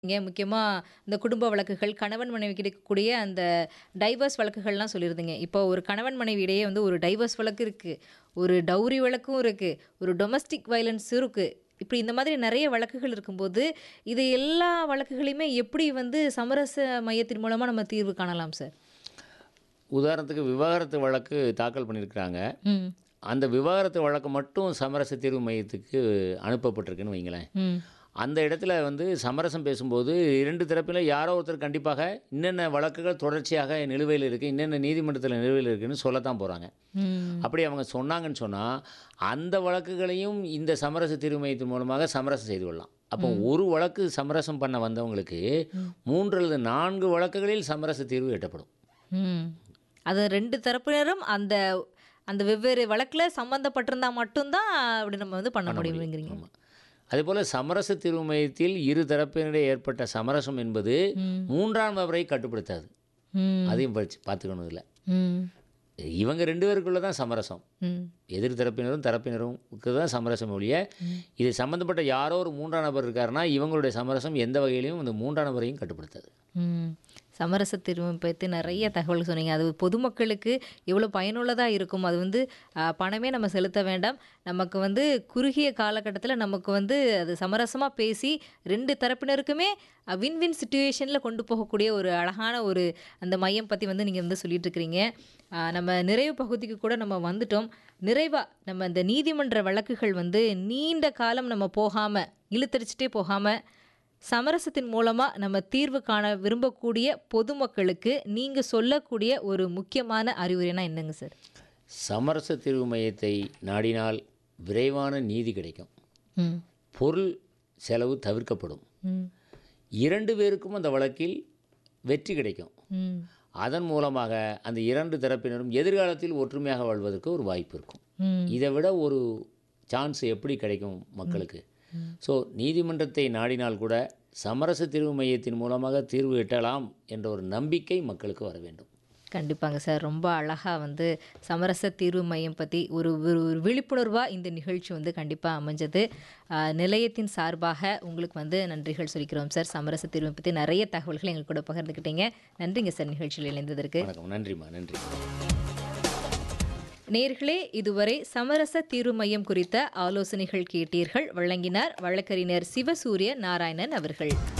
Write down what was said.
இங்க முக்கியமா இந்த குடும்ப வழக்குகள், கணவன் மனைவிக்கு இருக்கக்கூடிய அந்த டைவர்ஸ் வழக்குகள்லாம் சொல்லியிருந்தீங்க. இப்போ ஒரு கணவன் மனைவி இடையே வந்து ஒரு டைவர்ஸ் வழக்கு இருக்கு. ஒரு டவுரி வழக்கும் இருக்கு. ஒரு டொமஸ்டிக் வயலன்ஸும் இருக்கு. இப்படி இந்த மாதிரி நெறைய வழக்குகள் இருக்கும்போது, இது எல்லா வழக்குகளையுமே எப்படி வந்து சமரச மையத்தின் மூலமா நம்ம தீர்வு காணலாம் சார்? உதாரணத்துக்கு விவாகரத்து வழக்கு தாக்கல் பண்ணியிருக்கிறாங்க. ம். அந்த விவாகரத்து வழக்கு மட்டும் சமரச தீர்வு மையத்துக்கு அனுப்பப்பட்டிருக்குன்னு வைங்களேன். ம். அந்த இடத்துல வந்து சமரசம் பேசும்போது 2 தரப்பில யாரோ ஒருத்தர் கண்டிப்பாக இன்னென்ன வழக்குகள் தொடர்ச்சியாக நிலுவையில் இருக்கு, இன்னென்ன நீதிமன்றத்தில நிலுவையில் இருக்குன்னு சொல்லத்தான் போறாங்க. ம். அப்படி அவங்க சொன்னாங்கன்னு சொன்னா, அந்த வழக்குகளையும் இந்த சமரச தீர்வு மையத்தின் மூலமாக சமரசம் செய்து கொள்ளலாம். அப்போ ஒரு வழக்கு சமரசம் பண்ண வந்தவங்களுக்கு 3 அல்லது 4 வழக்குகளில் சமரச தீர்வு எட்டப்படும். ம். அது 2 தரப்பினரும் அந்த அந்த வெவ்வேறு வழக்குல சம்மந்தப்பட்டிருந்தா மட்டும் தான் அப்படி நம்ம வந்து பண்ண பண்ண முடியும். முடியும்ங்கிறீங்க. ஆமா. அதேபோல சமரச தீர்வு மையத்தில் இரு தரப்பினரிடையே ஏற்பட்ட சமரசம் என்பது ம். 3ஆம் நபரை கட்டுப்படுத்தாது. ம். அதையும் படிச்சு பார்த்துக்கணும் இதுல. ம். இவங்க 2 பேருக்குள்ள தான் சமரசம். ம். எதிர் தரப்பினரும் தரப்பினரும்க்கு தான் சமரசம் ஒழிய, இது சம்மந்தப்பட்ட யாரோ ஒரு 3ஆம் நபர் இருக்காருன்னா, இவங்களுடைய சமரசம் எந்த வகையிலும் இந்த 3ஆம் நபரையும் கட்டுப்படுத்தாது. ம். சமரச தீர்வு பத்தி நெறைய தகவல் சொன்னீங்க. அது பொதுமக்களுக்கு எவ்வளோ பயனுள்ளதா இருக்கும். அது வந்து அ பணமே நம்ம செலுத்த வேண்டாம். நமக்கு வந்து குறுகிய காலகட்டத்தில நமக்கு வந்து அது சமரசமா பேசி 2 தரப்பினருக்குமே அ வின் வின் சிட்யூவேஷன்ல கொண்டு போகக்கூடிய ஒரு அழகான ஒரு அந்த மையம் பத்தி வந்து நீங்க வந்து சொல்லிட்டு இருக்கிறீங்க. அ நம்ம நிறைவு பகுதிக்கு கூட நம்ம வந்துட்டோம். நிறைவா நம்ம இந்த நீதிமன்ற வழக்குகள் வந்து நீண்ட காலம் நம்ம போகாம, இழுத்தடிச்சுட்டே போகாம சமரசத்தின் மூலமா நம்ம தீர்வு காண விரும்பக்கூடிய பொதுமக்களுக்கு நீங்க சொல்லக்கூடிய ஒரு முக்கியமான அறிவுரைனா என்னங்க சார்? சமரச தீர்வு மையத்தை நாடினால் விரைவான நீதி கிடைக்கும். ம். பொருள் செலவு தவிர்க்கப்படும். ம். 2 பேருக்கும் அந்த வழக்கில் வெற்றி கிடைக்கும். ம். அதன் மூலமாக அந்த 2 தரப்பினரும் எதிர்காலத்தில் ஒற்றுமையாக வாழ்வதற்கு ஒரு வாய்ப்பு இருக்கும். ம். இதை விட ஒரு சான்ஸ் எப்படி கிடைக்கும் மக்களுக்கு? ஸோ நீதிமன்றத்தை நாடினால் கூட சமரச தீர்வு மையத்தின் மூலமாக தீர்வு எட்டலாம் என்ற ஒரு நம்பிக்கை மக்களுக்கு வர வேண்டும். கண்டிப்பாங்க சார். ரொம்ப அழகா வந்து சமரச தீர்வு மையம் பத்தி ஒரு ஒரு ஒரு விழிப்புணர்வா இந்த நிகழ்ச்சி வந்து கண்டிப்பா அமைஞ்சது. அ நிலையத்தின் சார்பாக உங்களுக்கு வந்து நன்றிகள் சொல்லிக்கிறோம் சார். சமரச தீர்வு பத்தி நெறைய தகவல்கள எங்க கூட பகிர்ந்துக்கிட்டீங்க. நன்றிங்க சார் நிகழ்ச்சியில் இணைந்ததற்கு. வணக்கம். நன்றிம்மா. நன்றி. நேயர்களே இதுவரை சமரச தீர்வு மையம் குறித்த ஆலோசனைகள் கேட்டீர்கள். வழங்கினார் வழக்கறிஞர் சிவசூரிய நாராயணன் அவர்கள்.